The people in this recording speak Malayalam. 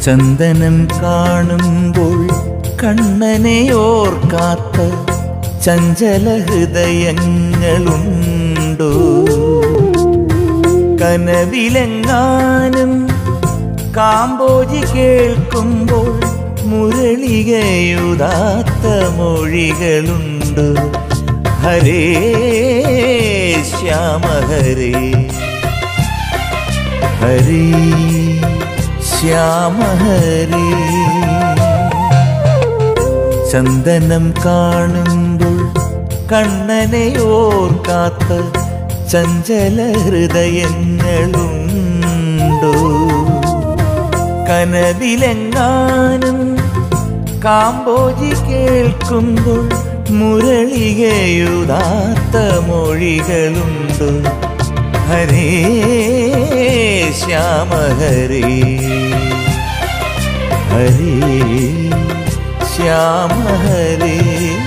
ചന്ദനം കാണുമ്പോൾ കണ്ണനെ ഓർക്കാത്ത ചഞ്ചല ഹൃദയങ്ങളുണ്ടോ കനവിലെങ്ങാനും കാമ്പോജി കേൾക്കുമ്പോൾ മുരളികയുതാത്ത മൊഴികളുണ്ട് ഹരേ ശ്യാമ ഹരേ ഹരേ ശ്യാമ ഹരേ ചന്ദനം കാണുമ്പോൾ കണ്ണനെ ഓർക്കാത്ത ചഞ്ചല ഹൃദയങ്ങളുണ്ടോ കനവിലെങ്ങാനും കാമ്പോജി കേൾക്കുമ്പോൾ മുരളികയുതാത്ത മൊഴികളുണ്ടോ ഹരേ ശ്യാമ ഹരേ ഹരേ ശ്യാമ ഹരേ